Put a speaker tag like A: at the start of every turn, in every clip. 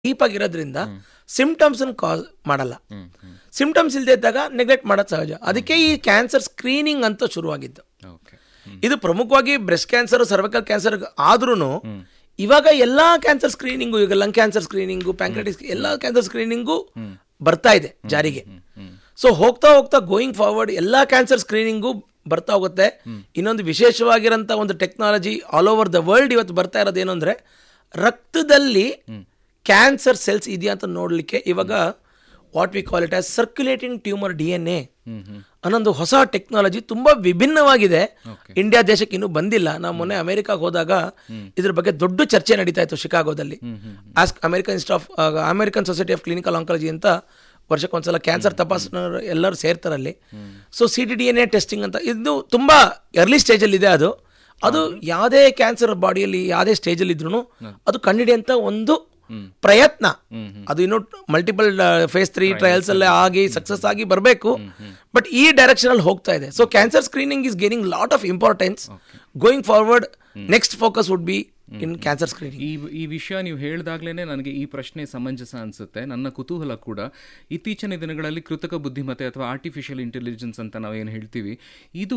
A: Deep ಆಗಿರೋದ್ರಿಂದ symptoms ಕಾಸ್ ಮಾಡಲ್ಲ symptoms ಇಲ್ಲದೆ ಇದ್ದಾಗ ನೆಗ್ಲೆಕ್ಟ್ ಮಾಡೋದು ಸಹಜ ಅದಕ್ಕೆ ಈ ಕ್ಯಾನ್ಸರ್ ಸ್ಕ್ರೀನಿಂಗ್ ಅಂತ ಶುರುವಾಗಿದ್ದು
B: ಓಕೆ
A: ಇದು ಪ್ರಮುಖವಾಗಿ ಬ್ರೆಸ್ಟ್ ಕ್ಯಾನ್ಸರ್ ಸರ್ವಿಕಲ್ ಕ್ಯಾನ್ಸರ್ ಆದ್ರೂ ಇವಾಗ ಎಲ್ಲಾ ಕ್ಯಾನ್ಸರ್ ಸ್ಕ್ರೀನಿಂಗು ಈಗ ಲಂಗ್ ಕ್ಯಾನ್ಸರ್ ಸ್ಕ್ರೀನಿಂಗು ಪ್ಯಾಂಕ್ರೆಟಿಸ್ ಎಲ್ಲ ಕ್ಯಾನ್ಸರ್ ಸ್ಕ್ರೀನಿಂಗು ಬರ್ತಾ ಇದೆ ಜಾರಿಗೆ ಸೊ ಹೋಗ್ತಾ ಹೋಗ್ತಾ ಗೋಯಿಂಗ್ ಫಾರ್ವರ್ಡ್ ಎಲ್ಲಾ ಕ್ಯಾನ್ಸರ್ ಸ್ಕ್ರೀನಿಂಗು ಬರ್ತಾ ಹೋಗುತ್ತೆ ಇನ್ನೊಂದು ವಿಶೇಷವಾಗಿರೋಂಥ ಒಂದು technology all over the world ಇವತ್ತು ಬರ್ತಾ ಇರೋದು ಏನು ಅಂದ್ರೆ ರಕ್ತದಲ್ಲಿ ಕ್ಯಾನ್ಸರ್ ಸೆಲ್ಸ್ ಇದೆಯಾ ಅಂತ ನೋಡಲಿಕ್ಕೆ ಇವಾಗ what we call it as circulating tumour D N A ಅನ್ನೊಂದು ಹೊಸ ಟೆಕ್ನಾಲಜಿ ತುಂಬಾ ವಿಭಿನ್ನವಾಗಿದೆ ಇಂಡಿಯಾ ದೇಶಕ್ಕೆ ಇನ್ನೂ ಬಂದಿಲ್ಲ ನಾವು ಮೊನ್ನೆ ಅಮೆರಿಕಾಗೆ ಹೋದಾಗ ಇದ್ರ ಬಗ್ಗೆ ದೊಡ್ಡ ಚರ್ಚೆ ನಡೀತಾ ಇತ್ತು ಶಿಕಾಗೋದಲ್ಲಿ ಆಸ್ ಅಮೆರಿಕನ್ ಇನ್ಸ್ಟ್ of American Society of Clinical Oncology ಅಂತ ವರ್ಷಕ್ಕೊಂದ್ಸಲ ಕ್ಯಾನ್ಸರ್ ತಪಾಸಣೆ ಎಲ್ಲರೂ ಸೇರ್ತಾರೆ ಅಲ್ಲಿ so C T D N A testing ಅಂತ ಇದು ತುಂಬಾ ಎರ್ಲಿ ಸ್ಟೇಜಲ್ಲಿ ಇದೆ ಅದು ಅದು ಯಾವುದೇ ಕ್ಯಾನ್ಸರ್ ಬಾಡಿಯಲ್ಲಿ ಯಾವುದೇ ಸ್ಟೇಜಲ್ಲಿ ಇದ್ರೂ ಅದು ಕಂಡುಹಿಡಿಯಂತ ಒಂದು ಪ್ರಯತ್ನ ಅದು ಇನ್ನು ಮಲ್ಟಿಪಲ್ ಫೇಸ್ ತ್ರೀ ಟ್ರಯಲ್ಸ್ ಎಲ್ಲ ಆಗಿ ಸಕ್ಸಸ್ ಆಗಿ ಬರಬೇಕು ಬಟ್ ಈ ಡೈರೆಕ್ಷನ್ ಅಲ್ಲಿ ಹೋಗ್ತಾ ಇದೆ so cancer screening is gaining lot of importance going forward next focus would be in cancer screening
B: ಈ ಈ ವಿಷಯ ನೀವು ಹೇಳಿದಾಗ್ಲೇ ನನಗೆ ಈ ಪ್ರಶ್ನೆ ಸಮಂಜಸ ಅನ್ಸುತ್ತೆ ನನ್ನ ಕುತೂಹಲ ಕೂಡ ಇತ್ತೀಚಿನ ದಿನಗಳಲ್ಲಿ ಕೃತಕ ಬುದ್ಧಿಮತ್ತೆ ಅಥವಾ ಆರ್ಟಿಫಿಷಿಯಲ್ ಇಂಟೆಲಿಜೆನ್ಸ್ ಅಂತ ನಾವೇನು ಹೇಳ್ತೀವಿ ಇದು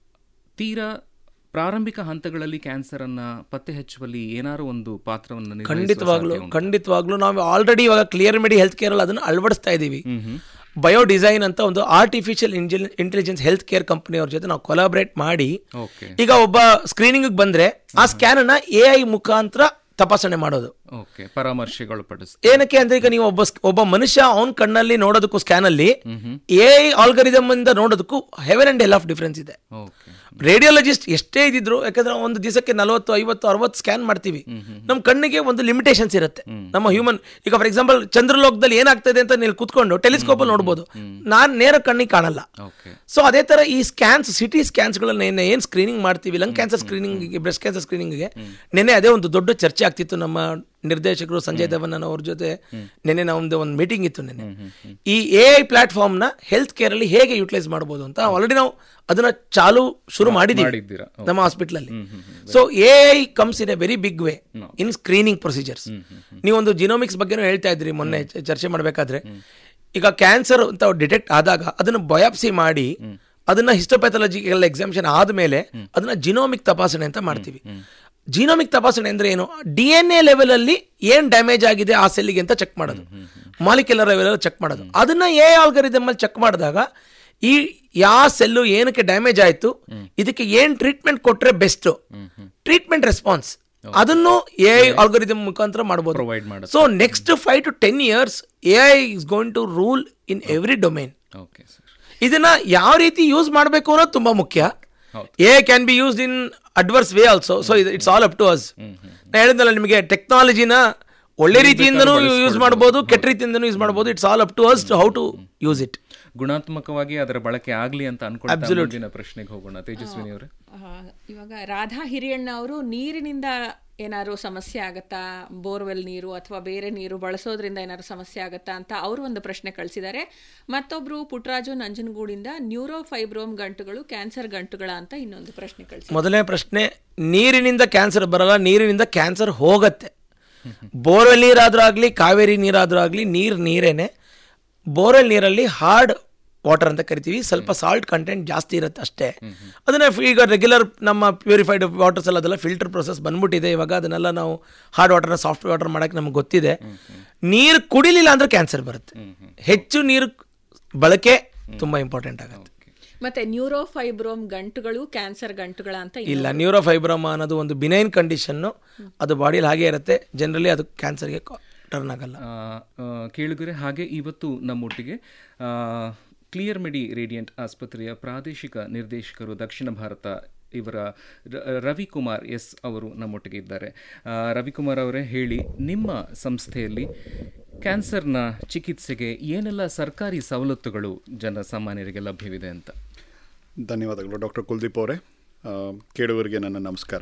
B: ತೀರಾ ಪ್ರಾರಂಭಿಕ ಹಂತಗಳಲ್ಲಿ ಕ್ಯಾನ್ಸರ್ ಅನ್ನ ಪತ್ತೆ ಹಚ್ಚುವಲ್ಲಿ ಏನಾರು ಒಂದು ಪಾತ್ರವನ್ನು ನಿರ್ವಹಿಸುವ
A: ಖಂಡಿತವಾಗ್ಲು
B: ಸಾಧ್ಯ ಉಂಟಾ?
A: ಖಂಡಿತವಾಗ್ಲು ನಾವು ಆಲ್ರೆಡಿ ಇವಾಗ ಕ್ಲಿಯರ್ ಮೆಡಿ ಹೆಲ್ತ್ ಕೇರ್ ಅಲ್ಲಿ ಅದನ್ನು ಅಳವಡಿಸ್ತಾ ಇದ್ದೀವಿ ಬಯೋ ಡಿಸೈನ್ ಅಂತ ಒಂದು artificial intelligence health care company ಅವ್ರ ಜೊತೆ ನಾವು ಕೊಲಾಬ್ರೇಟ್ ಮಾಡಿ
B: ಓಕೆ
A: ಈಗ ಒಬ್ಬ ಸ್ಕ್ರೀನಿಂಗ್ ಬಂದ್ರೆ ಆ ಸ್ಕ್ಯಾನ್ ಅನ್ನ ಎ ಐ ಮುಖಾಂತರ ತಪಾಸಣೆ ಮಾಡೋದು
B: ಓಕೆ ಪರಾಮರ್ಶೆಗಳು ಪಡಿಸ್
A: ಏನಕ್ಕೆ ಅಂದ್ರೆ ಈಗ ನೀವು ಒಬ್ಬ ಸ್- ಒಬ್ಬ ಮನುಷ್ಯ ಅವನ ಕಣ್ಣಲ್ಲಿ ನೋಡೋದಕ್ಕೂ ಸ್ಕ್ಯಾನ್ ಅಲ್ಲಿ ಎ ಐ ಆಲ್ಗರಿದಮ್ ಇಂದ ನೋಡೋದಕ್ಕೂ heaven and hell of difference ಇದೆ
B: ಓಕೆ
A: ರೇಡಿಯಾಲಜಿಸ್ಟ್ ಎಷ್ಟೇ ಇದ್ದಿದ್ರು ಯಾಕಂದ್ರೆ ಒಂದು ದಿವಸಕ್ಕೆ ನಲವತ್ತು ಐವತ್ತು ಅರವತ್ತು ಸ್ಕ್ಯಾನ್ ಮಾಡ್ತೀವಿ ನಮ್ಮ ಕಣ್ಣಿಗೆ ಒಂದು ಲಿಮಿಟೇಷನ್ಸ್ ಇರುತ್ತೆ ನಮ್ಮ ಹ್ಯೂಮನ್ ಈಗ ಫಾರ್ ಎಕ್ಸಾಂಪಲ್ ಚಂದ್ರಲೋಕದಲ್ಲಿ ಏನಾಗ್ತದೆ ಅಂತ ನೀವು ಕುತ್ಕೊಂಡು ಟೆಲಿಸ್ಕೋಪ್ ಅಲ್ಲಿ ನೋಡ್ಬೋದು ನಾನ್ ನೇರ ಕಣ್ಣಿಗೆ ಕಾಣಲ್ಲ
B: ಓಕೆ
A: ಸೊ ಅದೇ ತರ ಈ ಸ್ಕ್ಯಾನ್ಸ್ ಸಿಟಿ ಸ್ಕ್ಯಾನ್ಸ್ಗಳನ್ನ ಏನ್ ಏನ್ ಸ್ಕ್ರೀನಿಂಗ್ ಮಾಡ್ತೀವಿ lung cancer screening breast cancer ಸ್ಕ್ರೀನಿಂಗ್ಗೆ ನೆನ್ನೆ ಅದೇ ಒಂದು ದೊಡ್ಡ ಚರ್ಚೆ ಆಗ್ತಿತ್ತು ನಮ್ಮ ನಿರ್ದೇಶಕರು ಸಂಜಯ್ ದೇವನ್ ಅವ್ರ ಜೊತೆ ನೆನ್ನೆ ನಮ್ದು ಒಂದು ಮೀಟಿಂಗ್ ಇತ್ತು ನೆನ್ನೆ ಈ ಎ ಐ ಪ್ಲಾಟ್ಫಾರ್ಮ್ ನ ಹೆಲ್ತ್ ಕೇರ್ ಅಲ್ಲಿ ಹೇಗೆ ಯುಟಿಲೈಸ್ ಮಾಡಬಹುದು ಅಂತ ಆಲ್ರೆಡಿ ನಾವು ಅದನ್ನ ಚಾಲು ಶುರು ಮಾಡಿದ್ದೀವಿ
B: ಮಾಡಿದ್ದೀರಾ
A: ನಮ್ಮ ಹಾಸ್ಪಿಟಲ್ ಅಲ್ಲಿ so A I comes in a very big way in screening procedures ನೀವೊಂದು ಜಿನೋಮಿಕ್ಸ್ ಬಗ್ಗೆನೂ ಹೇಳ್ತಾ ಇದ್ರಿ ಮೊನ್ನೆ ಚ- ಚರ್ಚೆ ಮಾಡಬೇಕಾದ್ರೆ ಈಗ ಕ್ಯಾನ್ಸರ್ ಅಂತ ಡಿಟೆಕ್ಟ್ ಆದಾಗ ಅದನ್ನು ಬಯಾಪ್ಸಿ ಮಾಡಿ ಅದನ್ನ ಹಿಸ್ಟೋಪ್ಯಾಥಾಲಜಿಕಲ್ ಎಕ್ಸಾಮಿಷನ್ ಆದಮೇಲೆ ಅದನ್ನ ಜಿನೋಮಿಕ್ ತಪಾಸಣೆ ಅಂತ ಮಾಡ್ತೀವಿ ಜಿನೋಮಿಕ್ ತಪಾಸಣೆ ಅಂದ್ರೆ ಏನು ಡಿ ಎನ್ ಎ ಲೆವೆಲ್ ಅಲ್ಲಿ ಏನ್ ಡ್ಯಾಮೇಜ್ ಆಗಿದೆ ಆ ಸೆಲ್ಗೆ ಅಂತ ಚೆಕ್ ಮಾಡೋದು ಮಾಲಿಕ್ಯುಲರ್ ಲೆವೆಲ್ ಚೆಕ್ ಮಾಡೋದು ಅದನ್ನ ಎ ಆಲ್ಗರಿದಮ್ ಅಲ್ಲಿ ಚೆಕ್ ಮಾಡಿದಾಗ ಈ ಯಾವ ಸೆಲ್ಲು ಏನಕ್ಕೆ ಡ್ಯಾಮೇಜ್ ಆಯ್ತು ಇದಕ್ಕೆ ಏನ್ ಟ್ರೀಟ್ಮೆಂಟ್ ಕೊಟ್ರೆ ಬೆಸ್ಟ್ ಟ್ರೀಟ್ಮೆಂಟ್ ರೆಸ್ಪಾನ್ಸ್ ಅದನ್ನು ಎ ಐ ಆಲ್ಗರಿದಮ್ ಮುಖಾಂತರ ಮಾಡಬಹುದು
B: ಪ್ರೊವೈಡ್ ಮಾಡೋದು
A: so next five to ten years A I is going to rule in every domain
B: okay sir
A: ಇದನ್ನ ಯಾವ ರೀತಿ ಯೂಸ್ ಮಾಡಬೇಕು ಅನ್ನೋದು ತುಂಬಾ ಮುಖ್ಯ
B: ಹೌದು.
A: A can be used in adverse way also so it's all up to us ನಾ ಹೇಳಿದ್ನಲ್ಲ ನಿಮಗೆ ಟೆಕ್ನಾಲಜಿನ ಒಳ್ಳೆ ರೀತಿಯಿಂದನೂ ಯೂಸ್ ಮಾಡ್ಬೋದು ಕೆಟ್ಟ ರೀತಿಯಿಂದನೂ ಯೂಸ್ ಮಾಡ್ಬೋದು it's all up to us how to use it
B: ಗುಣಾತ್ಮಕವಾಗಿ ಅದರ ಬಳಕೆ ಆಗ್ಲಿ ಅಂತ ಅನ್ಕೊಳ್ತಾ ಮುಂದಿನ ಪ್ರಶ್ನೆಗೆ ಹೋಗೋಣ ತೇಜಸ್ವಿನಿ ಅವರೇ
C: ಆ, ಇವಾಗ ರಾಧಾ ಹಿರಿಯಣ್ಣ ಅವರು ನೀರಿನಿಂದ ಏನಾದ್ರು ಸಮಸ್ಯೆ ಆಗತ್ತಾ ಬೋರ್ವೆಲ್ ನೀರು ಅಥವಾ ಬೇರೆ ನೀರು ಬಳಸೋದ್ರಿಂದ ಏನಾದ್ರು ಸಮಸ್ಯೆ ಆಗತ್ತಾ ಅಂತ ಅವರು ಒಂದು ಪ್ರಶ್ನೆ ಕಳಿಸಿದ್ದಾರೆ ಮತ್ತೊಬ್ರು ಪುಟ್ಟರಾಜು ನಂಜನಗೂಡಿಂದ ನ್ಯೂರೋಫೈಬ್ರೋಮ್ ಗಂಟುಗಳು ಕ್ಯಾನ್ಸರ್ ಗಂಟುಗಳ ಅಂತ ಇನ್ನೊಂದು ಪ್ರಶ್ನೆ ಕಳಿಸಿ
A: ಮೊದಲನೇ ಪ್ರಶ್ನೆ ನೀರಿನಿಂದ ಕ್ಯಾನ್ಸರ್ ಬರಲ್ಲ ನೀರಿನಿಂದ ಕ್ಯಾನ್ಸರ್ ಹೋಗತ್ತೆ ಬೋರ್ವೆಲ್ ನೀರಾದ್ರೂ ಆಗಲಿ ಕಾವೇರಿ ನೀರಾದ್ರೂ ಆಗಲಿ ನೀರು ನೀರೇನೆ ಬೋರ್ವೆಲ್ ನೀರಲ್ಲಿ ಹಾರ್ಡ್ ವಾಟರ್ ಅಂತ ಕರಿತೀವಿ ಸ್ವಲ್ಪ ಸಾಲ್ಟ್ ಕಂಟೆಂಟ್ ಜಾಸ್ತಿ ಇರುತ್ತೆ ಅಷ್ಟೇ ಅದನ್ನ ಫಿ- ಈಗ ರೆಗ್ಯುಲರ್ ನಮ್ಮ ಪ್ಯೂರಿಫೈಡ್ ವಾಟರ್ಸ್ ಎಲ್ಲ ಅದೆಲ್ಲ ಫಿಲ್ಟರ್ ಪ್ರೊಸೆಸ್ ಬಂದ್ಬಿಟ್ಟಿದೆ ಇವಾಗ ಅದನ್ನೆಲ್ಲ ನಾವು ಹಾರ್ಡ್ ವಾಟರ್ನ ಸಾಫ್ಟ್ ವಾಟರ್ ಮಾಡೋಕ್ಕೆ ನಮ್ಗೆ ಗೊತ್ತಿದೆ ನೀರು ಕುಡಿಲಿಲ್ಲ ಅಂದ್ರೆ ಕ್ಯಾನ್ಸರ್ ಬರುತ್ತೆ ಹೆಚ್ಚು ನೀರು ಬಳಕೆ ತುಂಬಾ ಇಂಪಾರ್ಟೆಂಟ್ ಆಗುತ್ತೆ
C: ಮತ್ತೆ ನ್ಯೂರೋಫೈಬ್ರೋಮ್ ಗಂಟುಗಳು ಕ್ಯಾನ್ಸರ್ ಗಂಟುಗಳ ಅಂತ ಇನ್ನೊಂದು-
A: ಇಲ್ಲ ನ್ಯೂರೋಫೈಬ್ರಮಾ ಅನ್ನೋದು ಒಂದು ಬಿನೈನ್ ಕಂಡೀಷನ್ನು ಅದು ಬಾಡಿಯಲ್ಲಿ ಹಾಗೆ ಇರುತ್ತೆ ಜನರಲಿ ಅದು ಕ್ಯಾನ್ಸರ್ಗೆ ಟರ್ನ್ ಆಗಲ್ಲ
B: ಆ, ಆ, ಕೇಳುಗರೆ ಹಾಗೆ ಇವತ್ತು ನಮ್ಮೊಟ್ಟಿಗೆ ಆ, ಕ್ಲಿಯರ್ ಮೆಡಿ ರೇಡಿಯಂಟ್ ಆಸ್ಪತ್ರೆಯ ಪ್ರಾದೇಶಿಕ ನಿರ್ದೇಶಕರು ದಕ್ಷಿಣ ಭಾರತ ಇವರ ರ- ರವಿಕುಮಾರ್ ಎಸ್ ಅವರು ನಮ್ಮೊಟ್ಟಿಗೆ ಇದ್ದಾರೆ ಆ, ರವಿಕುಮಾರ್ ಅವರೇ ಹೇಳಿ ನಿಮ್ಮ ಸಂಸ್ಥೆಯಲ್ಲಿ ಕ್ಯಾನ್ಸರ್ನ ಚಿಕಿತ್ಸೆಗೆ ಏನೆಲ್ಲ ಸರ್ಕಾರಿ ಸವಲತ್ತುಗಳು ಜನಸಾಮಾನ್ಯರಿಗೆ ಲಭ್ಯವಿದೆ ಅಂತ
D: ಧನ್ಯವಾದಗಳು ಡಾಕ್ಟರ್ ಕುಲ್ದೀಪ್ ಅವರೇ ಆ, ಕೇಳುಗರಿಗೆ ನನ್ನ ನಮಸ್ಕಾರ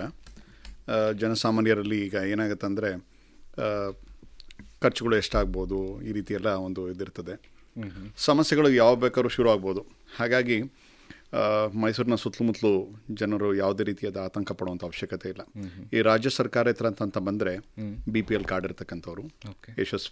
D: ಆ, ಜನಸಾಮಾನ್ಯರಲ್ಲಿ ಈಗ ಏನಾಗುತ್ತೆ ಅಂದರೆ ಖರ್ಚುಗಳು ಎಷ್ಟಾಗ್ಬೋದು ಈ ರೀತಿ ಎಲ್ಲ ಒಂದು ಇದಿರ್ತದೆ ಸಮಸ್ಯೆಗಳು ಯಾವ ಬೇಕಾದ್ರೂ ಶುರು ಆಗ್ಬೋದು ಹಾಗಾಗಿ ಆ, ಮೈಸೂರಿನ ಸುತ್ತಮುತ್ತಲು ಜನರು ಯಾವುದೇ ರೀತಿಯಾದ ಆತಂಕ ಪಡುವಂಥ ಅವಶ್ಯಕತೆ ಇಲ್ಲ ಈ ರಾಜ್ಯ ಸರ್ಕಾರ ಹತ್ರ ಅಂತ ಬಂದರೆ ಬಿ ಪಿ ಎಲ್ ಕಾರ್ಡ್ ಇರ್ತಕ್ಕಂಥವ್ರು
B: Okay.
D: ಯಶಸ್ವಿ